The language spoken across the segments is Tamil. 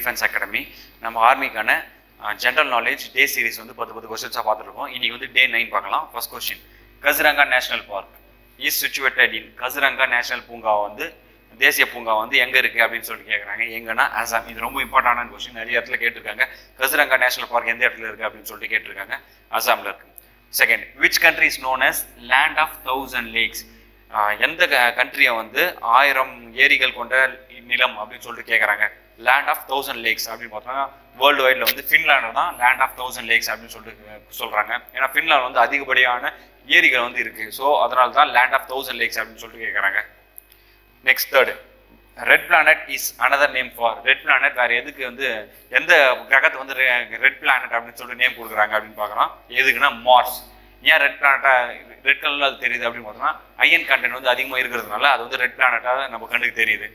டிஃபென்ஸ் அகாடமி நம்ம ஆர்மிக்கான ஜென்ரல் நாலேஜ் டே சீரிஸ் வந்து பத்து பத்து கொஸ்டின்ஸாக பார்த்துருக்கோம் இன்னைக்கு வந்து டே நைன் பார்க்கலாம் first question Kaziranga national park is situated in Kaziranga national பூங்கா வந்து தேசிய பூங்கா வந்து எங்கே இருக்குது அப்படின்னு சொல்லிட்டு கேட்குறாங்க எங்கன்னா அசாம் இது ரொம்ப இம்பார்ட்டண்டான கொஸ்டின் நிறைய இடத்துல கேட்டிருக்காங்க கசிரங்கா நேஷனல் பார்க் எந்த இடத்துல இருக்குது அப்படின்னு சொல்லிட்டு கேட்டிருக்காங்க அசாமில் இருக்கு second which country is known as land of thousand lakes எந்த கண்ட்ரியை வந்து ஆயிரம் ஏரிகள் கொண்ட நிலம் அப்படின்னு சொல்லிட்டு கேட்குறாங்க லேண்ட் ஆஃப் தௌசண்ட் லேக்ஸ் அப்படின்னு பார்த்தோம்னா வேர்ல்டு வைடில் வந்து ஃபின்லாண்டு தான் லேண்ட் ஆஃப் தௌசண்ட் லேக்ஸ் அப்படின்னு சொல்லிட்டு சொல்கிறாங்க ஏன்னா ஃபின்லாந்து வந்து அதிகப்படியான ஏரிகள் வந்து இருக்குது ஸோ அதனால தான் லேண்ட் ஆஃப் தௌசண்ட் லேக்ஸ் அப்படின்னு சொல்லிட்டு கேட்குறாங்க next third red planet is another name for red planet வேறு எதுக்கு வந்து எந்த கிரகத்தை வந்து ரெட் பிளானட் அப்படின்னு சொல்லிட்டு நேம் கொடுக்குறாங்க அப்படின்னு பார்க்கலாம் எதுக்குன்னா மார்ஸ் ஏன் ரெட் பிளானட்டாக ரெட் கலரில் அது தெரியுது அப்படின்னு பார்த்தோம்னா அயன் கண்டென்ட் வந்து அதிகமாக இருக்கிறதுனால அது வந்து ரெட் பிளானட்டாக நம்ம கண்ணுக்கு தெரியுது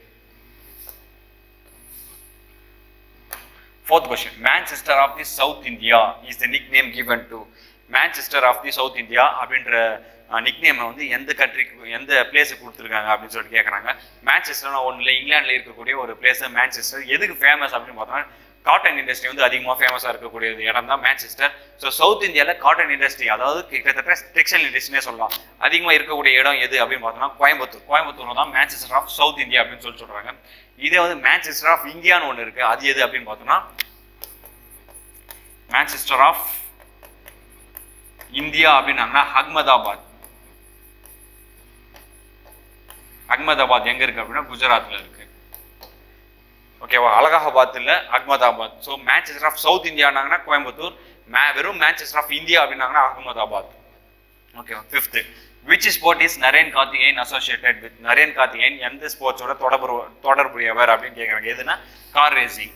Fourth question. Manchester of the South India is the nickname given to Manchester of the South India அப்படின்ற நிக்நேமை வந்து எந்த கண்ட்ரிக்கு எந்த பிளேஸுக்கு கொடுத்துருக்காங்க அப்படின்னு சொல்லிட்டு கேட்குறாங்க மேன்செஸ்டர்னா ஒன்றில் இங்கிலாண்டில் இருக்கக்கூடிய ஒரு பிளேஸ் மேன்செஸ்டர் எதுக்கு ஃபேமஸ் அப்படின்னு பார்த்தோம்னா காட்டன் இண்டஸ்ட்ரி வந்து அதிகமாக ஃபேமஸாக இருக்கக்கூடிய இடம் தான் மேன்செஸ்டர் ஸோ சவுத் இந்தியாவில் காட்டன் இண்டஸ்ட்ரி அதாவது கிட்டத்தட்ட டெக்ஸ்டைல் இண்டஸ்ட்ரினே சொல்லலாம் அதிகமாக இருக்கக்கூடிய இடம் எது அப்படின்னு பார்த்தோம்னா கோயம்புத்தூர் கோயம்புத்தூர் தான் மேன்செஸ்டர் ஆஃப் சவுத் இந்தியா அப்படின்னு சொல்லி சொல்கிறாங்க இதே வந்து மேன்செஸ்டர் ஆஃப் இந்தியான்னு ஒன்று இருக்குது அது எது அப்படின்னு பார்த்தோம்னா மேன்செஸ்டர் ஆஃப் இந்தியா அப்படின்னாங்கன்னா அகமதாபாத் அகமதாபாத் எங்க இருக்கு அப்படின்னா குஜராத்ல இருக்கு ஓகேவா அலகாபாத் இல்ல Ahmedabad so Manchester of south இந்தியானாங்கன்னா கோயம்புத்தூர் மே வெறும் மேன்செஸ்டர் ஆஃப் இந்தியா அப்படின்னாங்கன்னா அகமதாபாத் ஓகேவா fifth which sport is Naren Karthikeyan associated with Naren Karthikeyan எந்த ஸ்போர்ட்ஸோட தொடர்பு தொடர்புடையவர் அப்படின்னு கேட்குறாங்க எதுனா car racing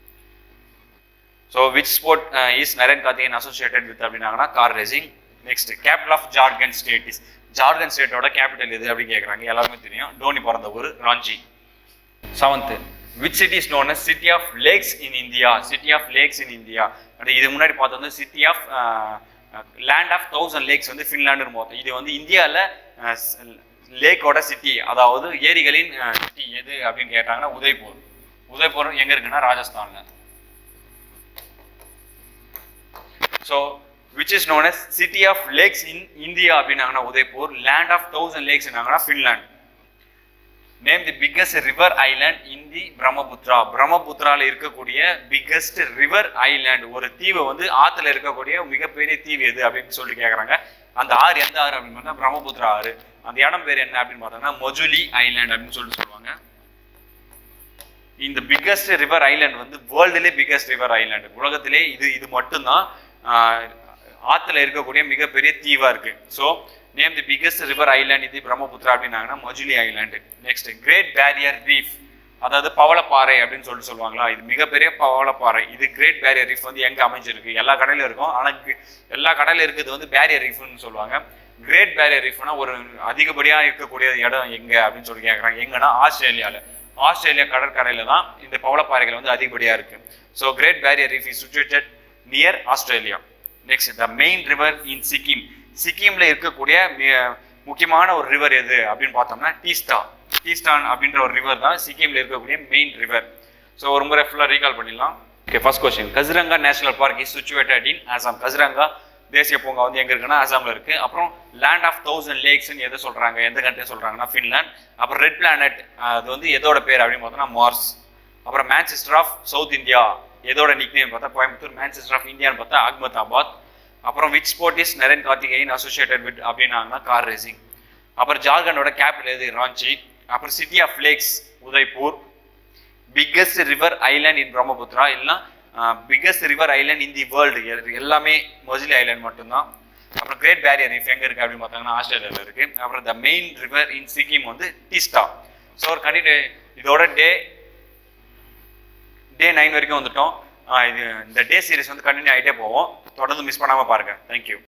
so which sport is Naren Karthikeyan associated with அப்படின்னாங்கன்னா car racing next capital of Jharkhand state is Jharkhand ஸ்டேட்டோட capital எது அப்படின்னு கேட்குறாங்க எல்லாருமே தெரியும் டோனி பிறந்த ஊர் Ranchi seventh which city is known city of lakes in India city of lakes in India இது முன்னாடி பார்த்தது வந்து city of land of thousand lakes வந்து ஃபின்லாண்டுன்னு பார்த்தோம் இது வந்து இந்தியாவில் லேக்கோட சிட்டி அதாவது ஏரிகளின் சிட்டி எது அப்படின்னு கேட்டாங்கன்னா உதய்பூர் உதய்பூர் எங்கே இருக்குன்னா ராஜஸ்தானில் so which is known as city of lakes in India அப்படின்னாங்கன்னா உதய்பூர் லேண்ட் ஆஃப் தௌசண்ட் லேக்ஸ்னாங்கன்னா Finland name the biggest river island in the Brahmaputra பிரம்மபுத்ரால இருக்கக்கூடிய பிக்கஸ்ட் ரிவர் ஐலாண்ட் ஒரு தீவு வந்து ஆத்துல இருக்கக்கூடிய மிகப்பெரிய தீவு எது அப்படின்னு சொல்லி கேட்குறாங்க அந்த ஆறு எந்த ஆறு அப்படின்னு பார்த்தா பிரம்மபுத்ரா ஆறு அந்த இடம் பேர் என்ன அப்படின்னு பார்த்தோம்னா மொஜுலி ஐலாண்ட் அப்படின்னு சொல்லிட்டு சொல்லுவாங்க இந்த பிக்கஸ்ட் ரிவர் ஐலாண்ட் வந்து வேர்ல்டுலே பிக்கஸ்ட் ரிவர் ஐலாண்ட் உலகத்திலே இது இது மட்டும்தான் ஆற்றுல இருக்கக்கூடிய மிகப்பெரிய தீவா இருக்கு so name the biggest river island இது பிரம்மபுத்திரா அப்படின்னாங்கன்னா Majuli island next great barrier reef அதாவது பவளப்பாறை அப்படின்னு சொல்லிட்டு சொல்லுவாங்களா இது மிகப்பெரிய பவளப்பாறை இது கிரேட் பேரியர் ரீஃப் வந்து எங்கே அமைஞ்சிருக்கு எல்லா கடலையும் இருக்கும் ஆனால் எல்லா கடலையும் இருக்கிறது வந்து பேரியர் ரீஃப்னு சொல்லுவாங்க கிரேட் பேரியர் ரீஃப்னா ஒரு அதிகப்படியாக இருக்கக்கூடிய இடம் எங்கே அப்படின்னு சொல்லி கேட்குறாங்க எங்கன்னா ஆஸ்திரேலியாவில் ஆஸ்திரேலியா கடற்கரையில தான் இந்த பவளப்பாறைகள் வந்து அதிகப்படியாக இருக்கு so great barrier reef is situated near Australia next the main river in Sikkim சிக்கிம்ல இருக்கக்கூடிய முக்கியமான ஒரு ரிவர் எது அப்படின்னு பார்த்தோம்னா டீஸ்டா டீஸ்டான் அப்படின்ற ஒரு ரிவர் தான் சிக்கிம்ல இருக்கக்கூடிய மெயின் ரிவர் ஸோ ஒரு முறை ஃபுல்லாக ரீகால் பண்ணிடலாம் okay first question Kaziranga national park is situated in Assam Kaziranga தேசிய பூங்கா வந்து எங்க இருக்குன்னா அசாம்ல இருக்கு அப்புறம் லேண்ட் ஆஃப் தௌசண்ட் லேக்ஸ்னு எதை சொல்றாங்க எந்த கண்ட்ரி சொல்றாங்கன்னா ஃபின்லாண்ட் அப்புறம் ரெட் பிளானட் அது வந்து எதோட பேர் அப்படின்னு பார்த்தோம்னா மார்ஸ் அப்புறம் மேன்செஸ்டர் ஆஃப் சவுத் இந்தியா எதோட நிக்னேம் பார்த்தா கோயம்புத்தூர் மேன்செஸ்டர் ஆஃப் இந்தியான்னு பார்த்தா அகமதாபாத் அப்புறம் which sport is Naren Karthikeyan associated with அப்படின்னாங்கன்னா கார் ரேசிங் அப்புறம் ஜார்க்கண்டோட கேபிட்டல் எது ராஞ்சி அப்புறம் city of lakes Udaipur biggest river island in Brahmaputra இல்லைன்னா biggest river island in the world எல்லாமே மொஜிலி ஐலாண்ட் மட்டும்தான் அப்புறம் கிரேட் பேரியர் ரீஃப் எங்கே இருக்குது அப்படின்னு பார்த்தாங்கன்னா ஆஸ்திரேலியாவில் இருக்குது அப்புறம் the main river in Sikkim வந்து டீஸ்டா ஸோ ஒரு கண்டினியூ இதோட டே டே நைன் வரைக்கும் வந்துட்டோம் இது இந்த டே சீரிஸ் வந்து கண்டினியூ ஆகிட்டே போவோம் தொடர்ந்து மிஸ் பண்ணாமல் பாருங்கள் தேங்க்யூ